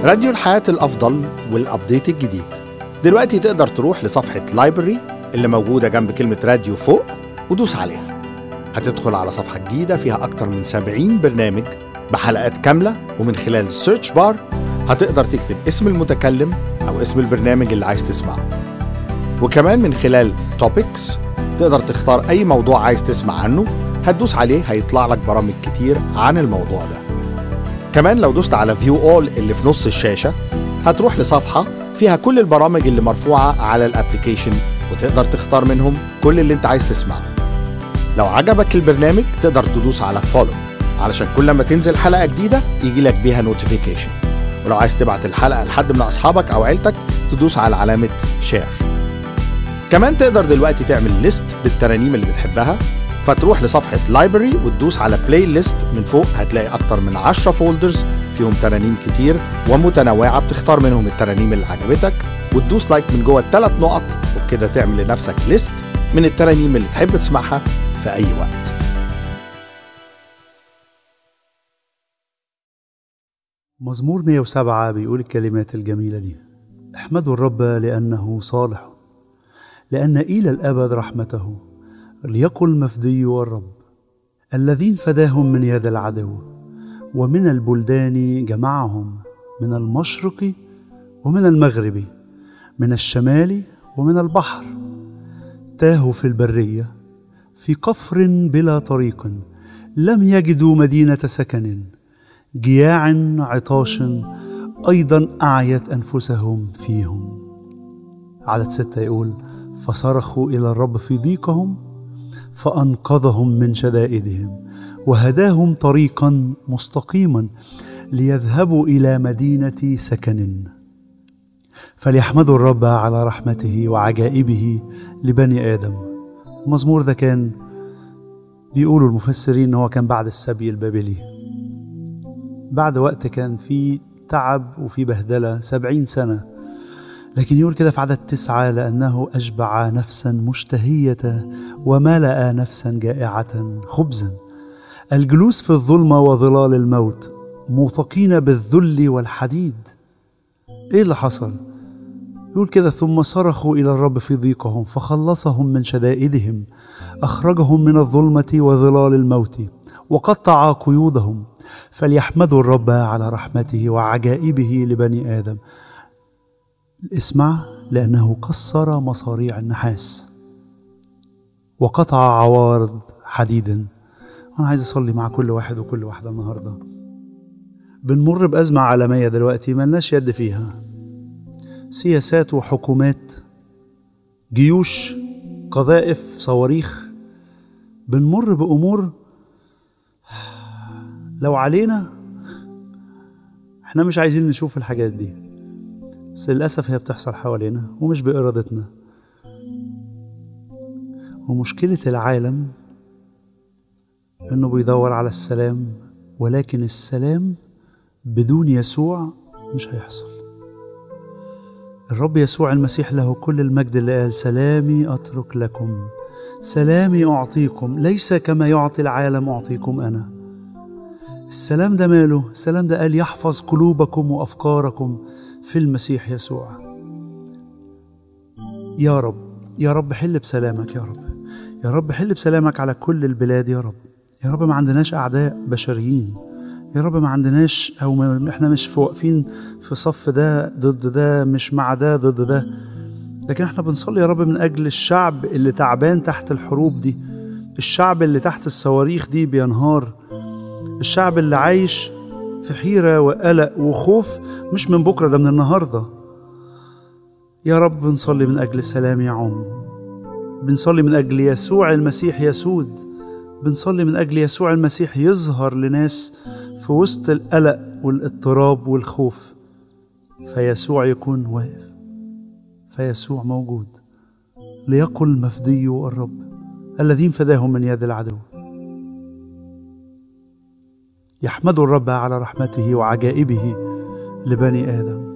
راديو الحياة الأفضل والأبديت الجديد دلوقتي تقدر تروح لصفحة لايبرري اللي موجودة جنب كلمة راديو فوق ودوس عليها هتدخل على صفحة جديدة فيها أكتر من 70 برنامج بحلقات كاملة ومن خلال السيرش بار هتقدر تكتب اسم المتكلم أو اسم البرنامج اللي عايز تسمعه وكمان من خلال توبكس تقدر تختار أي موضوع عايز تسمع عنه هتدوس عليه هيطلع لك برامج كتير عن الموضوع ده كمان لو دوست على فيو اول اللي في نص الشاشة هتروح لصفحة فيها كل البرامج اللي مرفوعة على الابليكيشن وتقدر تختار منهم كل اللي انت عايز تسمعه لو عجبك البرنامج تقدر تدوس على فولو علشان كل ما تنزل حلقة جديدة يجي لك بيها نوتيفيكيشن ولو عايز تبعت الحلقة لحد من أصحابك أو عيلتك تدوس على علامة شير كمان تقدر دلوقتي تعمل ليست بالترانيم اللي بتحبها فتروح لصفحة لايبرري وتدوس على بلاي ليست من فوق هتلاقي أكتر من 10 فولدرز فيهم ترانيم كتير ومتنوعة بتختار منهم الترانيم اللي عجبتك وتدوس لايك من جوه الثلاث نقط وبكده تعمل لنفسك ليست من الترانيم اللي تحب تسمعها في أي وقت مزمور 107 بيقول الكلمات الجميلة دي احمدوا الرب لأنه صالح لأن إلى الأبد رحمته ليقل مفدي الرب الذين فداهم من يد العدو ومن البلدان جمعهم من المشرق ومن المغرب من الشمال ومن البحر تاهوا في البرية في قفر بلا طريق لم يجدوا مدينة سكن جياع عطاش أيضا أعيت أنفسهم فيهم عدد ستة يقول فصرخوا إلى الرب في ضيقهم فأنقذهم من شدائدهم وهداهم طريقا مستقيما ليذهبوا إلى مدينة سكن فليحمدوا الرب على رحمته وعجائبه لبني آدم المزمور ده كان بيقولوا المفسرين إن هو كان بعد السبي البابلي بعد وقت كان في تعب وفي بهدلة سبعين سنة لكن يقول كده في عدد تسعة لأنه أشبع نفسا مشتهية وملأ نفسا جائعة خبزا الجلوس في الظلمة وظلال الموت موثقين بالذل والحديد إيه اللي حصل؟ يقول كده ثم صرخوا إلى الرب في ضيقهم فخلصهم من شدائدهم أخرجهم من الظلمة وظلال الموت وقطع قيودهم فليحمدوا الرب على رحمته وعجائبه لبني آدم اسمع لأنه كسر مصاريع النحاس وقطع عوارض حديد أنا عايز أصلي مع كل واحد وكل واحدة النهاردة بنمر بأزمة عالمية دلوقتي ملناش يد فيها سياسات وحكومات جيوش قذائف صواريخ بنمر بأمور لو علينا احنا مش عايزين نشوف الحاجات دي بس للأسف هي بتحصل حوالينا ومش بإرادتنا ومشكلة العالم إنه بيدور على السلام ولكن السلام بدون يسوع مش هيحصل الرب يسوع المسيح له كل المجد اللي قال سلامي أترك لكم سلامي أعطيكم ليس كما يعطي العالم أعطيكم أنا السلام ده ماله السلام ده قال يحفظ قلوبكم وأفكاركم في المسيح يسوع يا رب يا رب حل بسلامك يا رب يا رب حل بسلامك على كل البلاد يا رب يا رب ما عندناش أعداء بشريين يا رب ما عندناش أو ما احنا مش واقفين في صف ده ضد ده مش مع ده ضد ده لكن احنا بنصلي يا رب من أجل الشعب اللي تعبان تحت الحروب دي الشعب اللي تحت الصواريخ دي بينهار الشعب اللي عايش في حيرة وقلق وخوف مش من بكرة ده من النهاردة يا رب بنصلي من أجل سلام يعم بنصلي من أجل يسوع المسيح يسود بنصلي من أجل يسوع المسيح يظهر لناس في وسط القلق والاضطراب والخوف فيسوع يكون واقف فيسوع موجود ليقل مفدي الرب الذين فداهم من يد العدو يحمدوا الرب على رحمته وعجائبه لبني ادم